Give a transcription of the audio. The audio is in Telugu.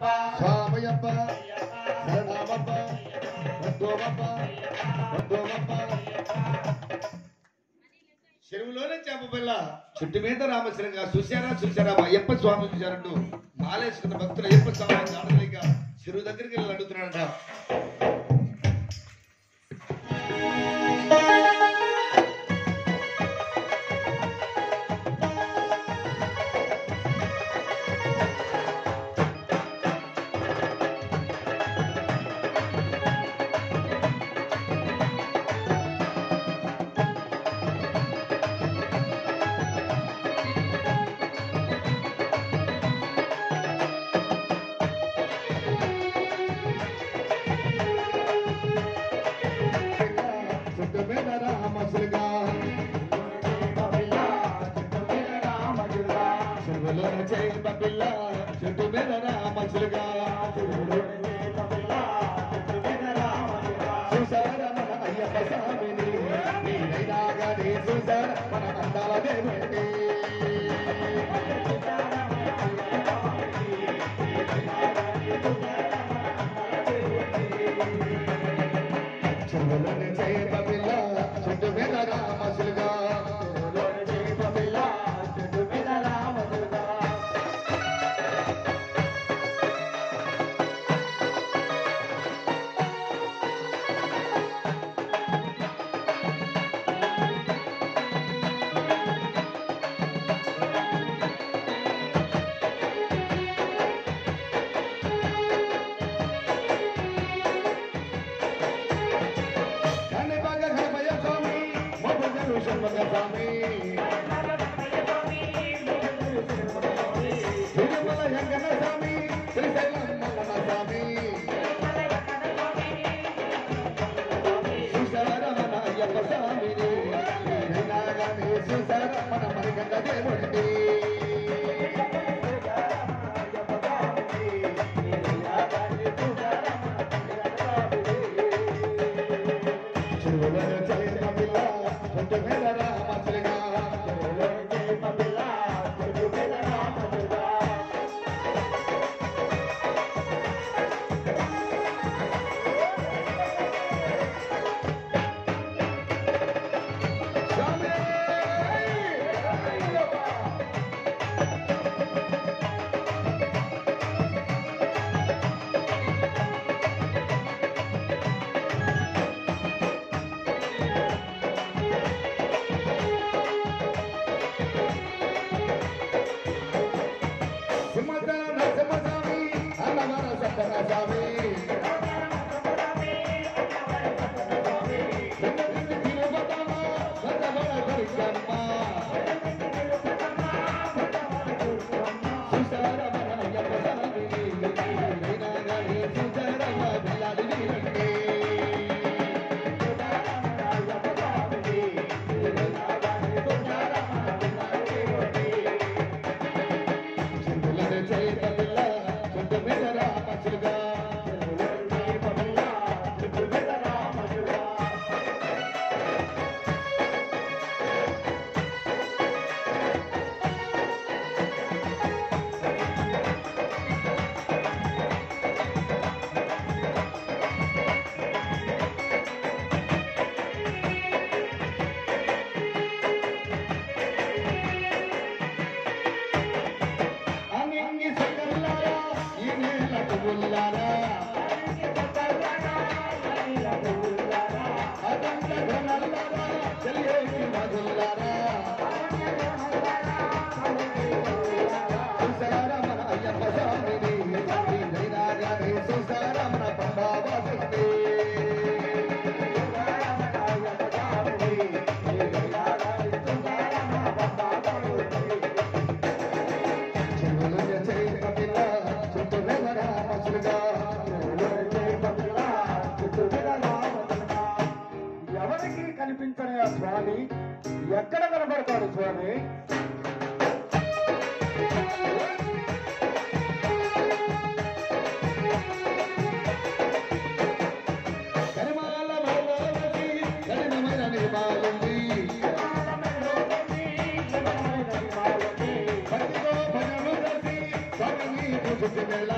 స్వామయ్యప్ప శరణమప్ప వద్దోమప్ప వద్దోమప్ప చెరువులోనే చేప పిల్ల చుట్టు మీద రామచరంగా చూశారా చూశారా మా అయ్యప్ప స్వామి చూశారంటూ మాలేసుకున్న భక్తులు అయ్యప్ప స్వామి ఆడలేక చెరువు దగ్గరికి వెళ్ళి అడుగుతున్నాడంట చుట్టు మీద రామసులుగా చెరువులోనే చేప పిల్ల చుట్టు మీద రామసులుగా చూసారా మన అయ్యప్ప స్వామిని మీరైనా గానీ చూసారా మన అందాల దేవుడిని చెరువులోనే చేప పిల్ల చుట్టు మీద రామసులుగా చెరువులోనే చేప పిల్ల చుట్టు మీద రామసులుగా కన్నబాగ గణపయ్య స్వామి మొబ్బగలు శర్మగ స్వామి తిరుమల వెంకన్న స్వామి శ్రీశైలం మల్లన్న స్వామి సుశరమణ అయ్యప్ప స్వామిని నాగాని సుశరమణ మరిగండ దేవుడి చెరువులను చేప పిల్ల చుట్టు మీద రామచులుగా చెరువులను చేప పిల్ల చుట్టు మీద రామచులుగా స్వామి సింహచల నరసింహస్వామి అన్నవర సత్తన స్వామి తిరుపతమ్మ సత్తవర దుర్గమ్మ సుశరమణ అయ్యప్ప స్వామిని వినాగని సుశరమ బిల్లాడి వీరండి చెరువులను చేప పిల్ల చుట్టు మీద రామచులుగా చెరువులను చేప పిల్ల చుట్టు మీద రామచులుగా అంగి సకల్లారా ఈ నేల పువ్వుల్లారా అదంత ఘనల్లారా చెలియేటి మధుల్లారా చూసారా మన అయ్యప్ప స్వామిని మీరైనా గానీ చూసారా మన పంబావాసిని చెరువులను చేప పిల్ల చుట్టు మీద రామచులుగా చెరువులను చేప పిల్ల చుట్టు మీద రామచులుగా ఎవరికి కనిపించని ఆ స్వామి ఎక్కడ కనబడతాడు స్వామి కరిమాల మరలోకి కఠినమైన నిర్మాలుంది భక్తితో భజనలు చేసి స్వామిని పూజించి వెళ్ళ